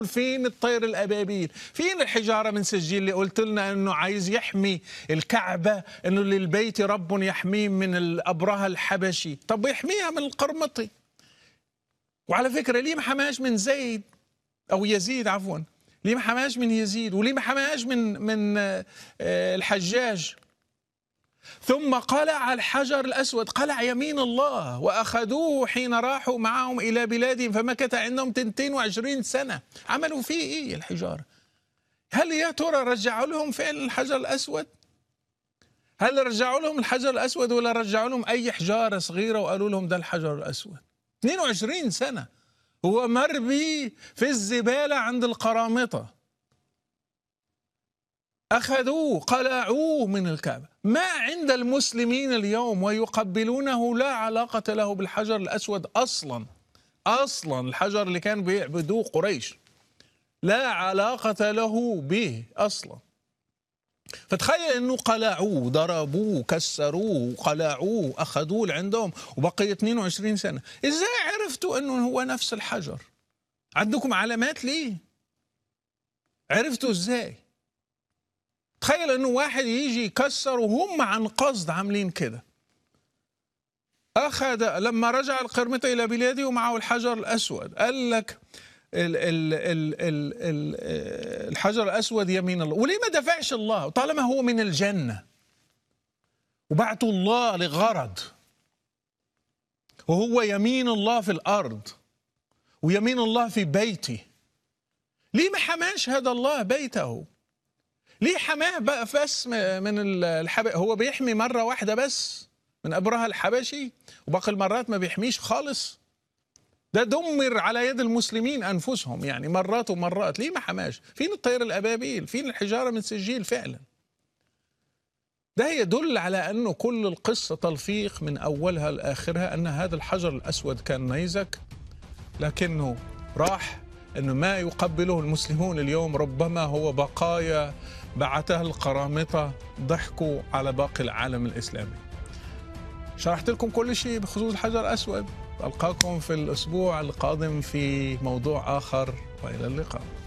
فين الطير الابابيل فين الحجاره من سجيل اللي قلت لنا انه عايز يحمي الكعبه انه للبيت رب يحميه من الابرهه الحبشي طب يحميها من القرمطي وعلى فكره ليه ما حماش من زيد او يزيد عفوا ليه ما حماش من يزيد وليه ما حماش من من آه، الحجاج ثم قلع الحجر الأسود قلع يمين الله وأخذوه حين راحوا معهم إلى بلادهم فمكث عندهم 22 سنة عملوا فيه إيه الحجارة هل يا ترى رجعوا لهم فعلا الحجر الأسود هل رجعوا لهم الحجر الأسود ولا رجعوا لهم أي حجارة صغيرة وقالوا لهم ده الحجر الأسود 22 سنة هو مربي في الزبالة عند القرامطة أخذوه قلعوه من الكعبة ما عند المسلمين اليوم ويقبلونه لا علاقة له بالحجر الأسود أصلا أصلا الحجر اللي كان بيعبدوه قريش لا علاقة له به أصلا فتخيل انه قلعوه ضربوه كسروه قلعوه اخذوه لعندهم وبقي 22 سنه ازاي عرفتوا انه هو نفس الحجر عندكم علامات ليه عرفتوا ازاي تخيل انه واحد يجي يكسر وهم عن قصد عاملين كده اخذ لما رجع القرمطه الى بلاده ومعه الحجر الاسود قال لك ال ال ال ال ال الحجر الاسود يمين الله وليه ما دفعش الله طالما هو من الجنه وبعته الله لغرض وهو يمين الله في الارض ويمين الله في بيته ليه ما حماش هذا الله بيته ليه حماه بقى بس من الحب هو بيحمي مرة واحدة بس من أبرهة الحبشي وباقي المرات ما بيحميش خالص ده دمر على يد المسلمين أنفسهم يعني مرات ومرات ليه ما حماش فين الطير الأبابيل فين الحجارة من سجيل فعلا ده يدل على أنه كل القصة تلفيق من أولها لآخرها أن هذا الحجر الأسود كان نيزك لكنه راح أنه ما يقبله المسلمون اليوم ربما هو بقايا بعتها القرامطة ضحكوا على باقي العالم الإسلامي شرحت لكم كل شيء بخصوص الحجر الأسود ألقاكم في الأسبوع القادم في موضوع آخر وإلى اللقاء